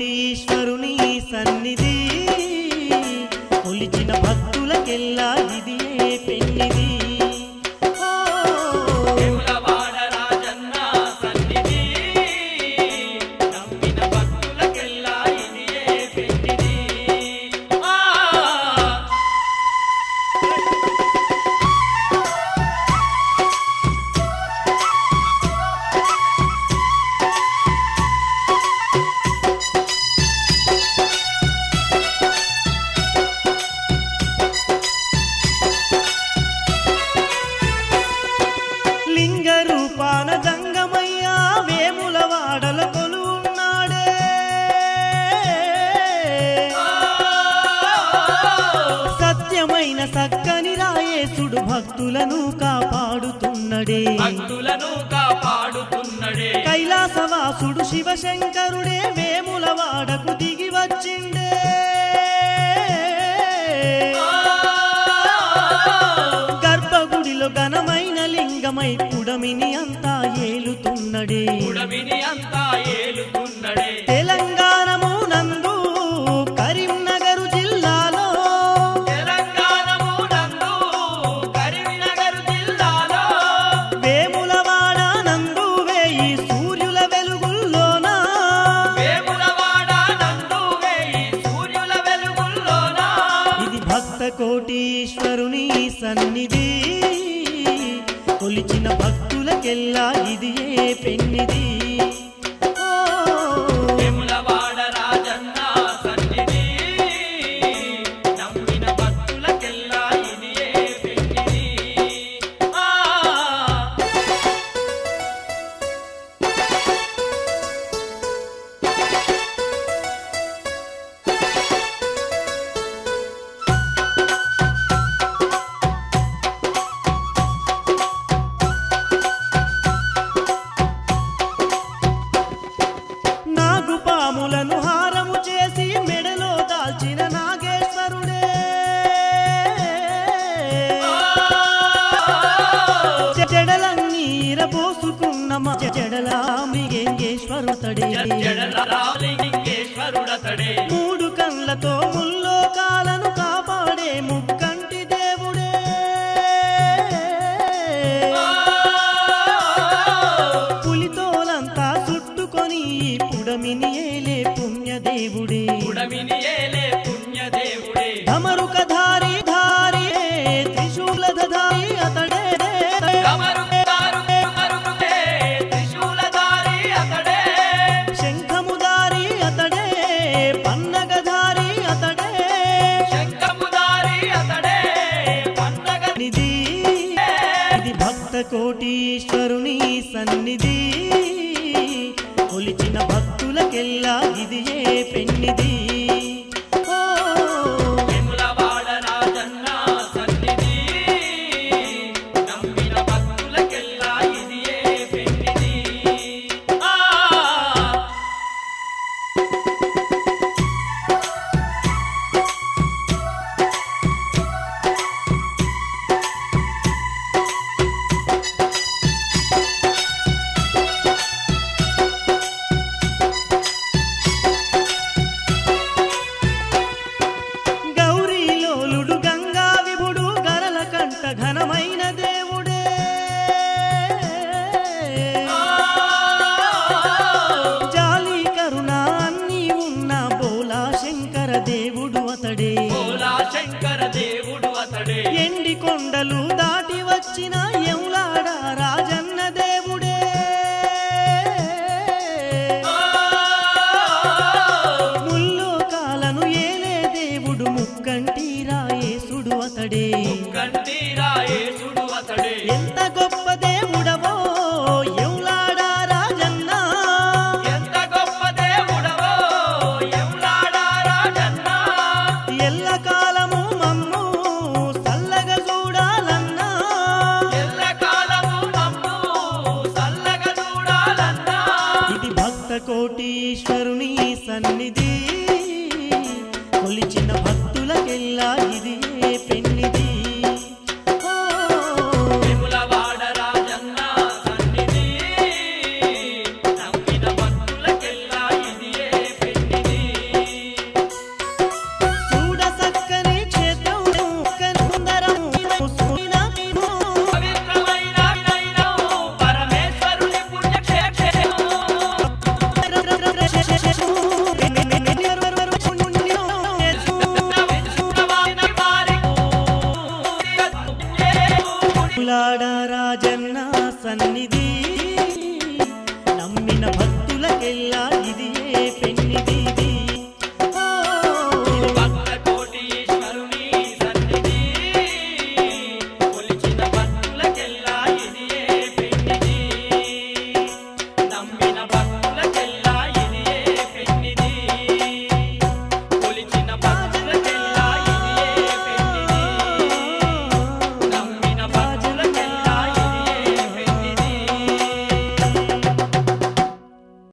కోటీశ్వరుని సన్నిధి కొలిచిన భక్తులకెల్లా ఇది పెన్నిది ఓ, వేములవాడ రాజన్న సన్నిధి నమ్మిన భక్తులకెల్లా ఇదియే పెట్టిది ఆ లింగ రూపాన జంగమయ్యా వేముల వాడల కొలువున్నాడే సత్యమైన సక్కని రాయేసుడు భక్తులను కాపాడుతున్నడే భక్తులను కాపాడుతున్నడే కైలాసవాసుడు శివశంకరుడే వేముల వాడకు దిగి వచ్చిండే గర్భగుడిలో ఘనమైన లింగమై పుడమిని అంతా ఏలుతున్నడే ఉడమిని అంతా ఏలుతున్నడే తెలంగాణము నందు కరీంనగరు జిల్లాలో తెలంగాణము నందు కరీంనగర్ జిల్లాలో వేములవాడ నందు వేయి సూర్యుల వెలుగుల్లోన వేములవాడ నందు వేయి సూర్యుల వెలుగుల్లోన ఇది భక్త కోటీశ్వరుని సన్నిధి కొలిచిన భక్తులకెల్లా ఇది ఏ పెన్నిది ఓ, వేములవాడ రాజన్న సన్నిధి నమ్మిన భక్తులకెల్లా ఇదియే పెట్టిది ఆ నాగుపాములను హారము చేసి మెడలో దాల్చిన నాగేశ్వరుడే జడలన్నీ ఇరబోసుకున్న మా జడలా మృగేశ్వరుతడే జడలింగేశ్వరుడతడే మూడు కళ్ళతో ముల్లోకాలను కాపాడే ముక్కంటి దేవుడే పులితోలంతా చుట్టుకొని ఈ పుడమిని ఏలే పుణ్యదేవుడే ఉడమిని ఏలే పుణ్యదేవుడే ధమరుక ధారి ధారి త్రిశూలధారి అతడే కమరుతారు కమరుతే త్రిశూలధారి అతడే శంఖముదారి అతడే పన్నగధారి అతడే శంఖముదారి అతడే పండగ నిధి ఇది భక్త కోటీశ్వరుని సన్నిధి కొలిచిన భక్తులకెల్లా ఇది ఏ పెన్నిది ఓ, వేములవాడ రాజన్న సన్నిధి నమ్మిన భక్తులకెల్లా ఇదియే పెట్టిది ఆ గౌరీలోలుడు గంగా విభుడు గరల కంట ఘనమైన దేవుడే జాలి కరుణ అన్నీ ఉన్న బోలా శంకర దేవుడు అతడే భోలా శంకర దేవుడు అతడే ఎండి కొండలు దాటి వచ్చిన ఎవులాడ రాజన్న దేవుడే ముల్లోకాలను ఏలే దేవుడు ముక్కంటి రాయేసుడు అతడే కంటీరాయేసుడు అతడే ఎంత గొప్ప దేవుడవో ఎవులాడ రాజన్న ఎంత గొప్ప దేవుడవో ఎవలాడా రాజన్న ఎల్ల కాలము మమ్ము చల్లగా చూడాలన్నా ఎల్ల కాలము మమ్ము చల్లగా చూడాలన్నా ఇది భక్త కోటీశ్వరుని సన్నిధి కొలిచిన భక్తులకెల్లా ఇది